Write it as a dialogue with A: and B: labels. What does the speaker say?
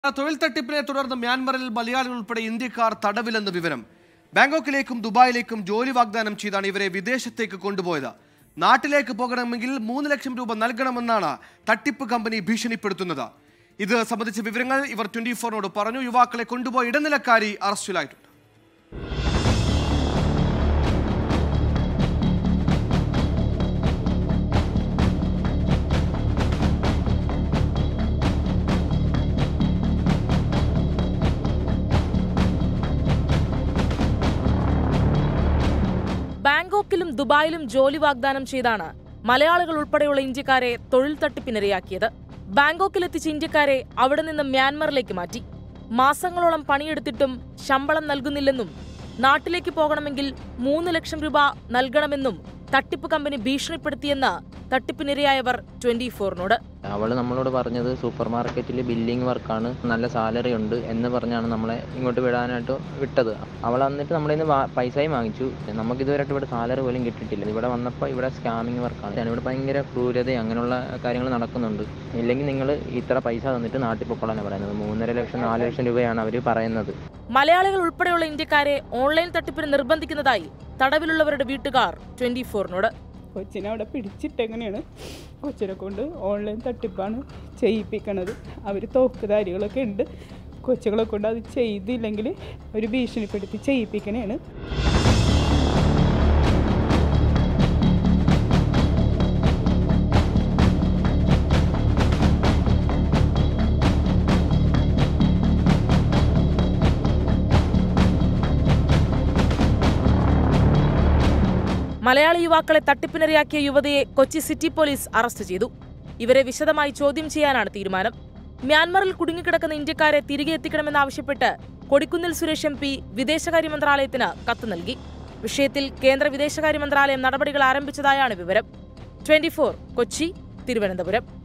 A: തൊഴിൽ തട്ടിപ്പിനെ തുടർന്ന് മ്യാൻമറിൽ മലയാളികൾ ഉൾപ്പെടെ ഇന്ത്യക്കാർ തടവിലെന്ന് വിവരം ബാങ്കോക്കിലേക്കും ദുബായിലേക്കും ജോലി വാഗ്ദാനം ചെയ്താണ് ഇവരെ വിദേശത്തേക്ക് കൊണ്ടുപോയത് നാട്ടിലേക്ക് പോകണമെങ്കിൽ മൂന്ന് ലക്ഷം രൂപ നൽകണമെന്നാണ് തട്ടിപ്പ് കമ്പനി ഭീഷണിപ്പെടുത്തുന്നത് ഇത് സംബന്ധിച്ച വിവരങ്ങൾ ഇവർ ട്വന്റി ഫോറിനോട് പറഞ്ഞു യുവാക്കളെ കൊണ്ടുപോയ ഇടനിലക്കാരി അറസ്റ്റിലായിട്ടുണ്ട്
B: ബാങ്കോക്കിലും ദുബായിലും ജോലി വാഗ്ദാനം ചെയ്താണ് മലയാളികൾ ഉൾപ്പെടെയുള്ള ഇന്ത്യക്കാരെ തൊഴിൽ തട്ടിപ്പിനിരയാക്കിയത് ബാങ്കോക്കിലെത്തിച്ച ഇന്ത്യക്കാരെ അവിടെ നിന്ന് മ്യാൻമറിലേക്ക് മാറ്റി മാസങ്ങളോളം പണിയെടുത്തിട്ടും ശമ്പളം നൽകുന്നില്ലെന്നും നാട്ടിലേക്ക് പോകണമെങ്കിൽ മൂന്ന് ലക്ഷം രൂപ നൽകണമെന്നും തട്ടിപ്പ് കമ്പനി ഭീഷണിപ്പെടുത്തിയെന്ന് തട്ടിപ്പിനിരയായവർ ട്വന്റി ഫോറിനോട്
C: അവൾ നമ്മളോട് പറഞ്ഞത് സൂപ്പർ മാർക്കറ്റിൽ ബില്ലിംഗ് വർക്കാണ് നല്ല സാലറി ഉണ്ട് എന്ന് പറഞ്ഞാണ് നമ്മളെ ഇങ്ങോട്ട് വിടാനായിട്ട് വിട്ടത് അവൾ എന്നിട്ട് നമ്മളിൽ നിന്ന് വാ- പൈസയും വാങ്ങിച്ചു നമുക്ക് ഇതുവരെയായിട്ട് ഇവിടെ സാലറി പോലും കിട്ടിയിട്ടില്ല ഇവിടെ വന്നപ്പോൾ ഇവിടെ സ്കാമിങ് വർക്കാണ് ഇവിടെ ഭയങ്കര ക്രൂരത അങ്ങനെയുള്ള കാര്യങ്ങൾ നടക്കുന്നുണ്ട് ഇല്ലെങ്കിൽ നിങ്ങൾ ഇത്ര പൈസ തന്നിട്ട് നാട്ടിൽ പൊക്കോളാണ് പറയുന്നത് മൂന്നര ലക്ഷം നാല് ലക്ഷം രൂപയാണ് അവർ പറയുന്നത്
B: മലയാളികൾ ഉൾപ്പെടെയുള്ള ഇന്ത്യക്കാരെ ഓൺലൈൻ തട്ടിപ്പിന് നിർബന്ധിക്കുന്നതായി തടവിലുള്ളവരുടെ വീട്ടുകാർ ട്വന്റി ഫോറിനോട്
D: കൊച്ചിനെ അവിടെ പിടിച്ചിട്ടെങ്ങനെയാണ് കൊച്ചിനെ കൊണ്ട് ഓൺലൈൻ തട്ടിപ്പാണ് ചെയ്യിപ്പിക്കണത് അവർ തോക്കുധാരികളൊക്കെ ഉണ്ട് കൊച്ചുകളെ കൊണ്ട് അത് ചെയ്തില്ലെങ്കിൽ ഒരു ഭീഷണിപ്പെടുത്തി ചെയ്യിപ്പിക്കണേണ്
B: മലയാളി യുവാക്കളെ തട്ടിപ്പിനിരയാക്കിയ യുവതിയെ കൊച്ചി സിറ്റി പോലീസ് അറസ്റ്റ് ചെയ്തു ഇവരെ വിശദമായി ചോദ്യം ചെയ്യാനാണ് തീരുമാനം മ്യാൻമറിൽ കുടുങ്ങിക്കിടക്കുന്ന ഇന്ത്യക്കാരെ തിരികെ എത്തിക്കണമെന്നാവശ്യപ്പെട്ട് കൊടിക്കുന്നിൽ സുരേഷ് എം പി വിദേശകാര്യ മന്ത്രാലയത്തിന് കത്ത് നൽകി വിഷയത്തിൽ കേന്ദ്ര വിദേശകാര്യ മന്ത്രാലയം നടപടികൾ ആരംഭിച്ചതായാണ് വിവരം ട്വന്റി കൊച്ചി തിരുവനന്തപുരം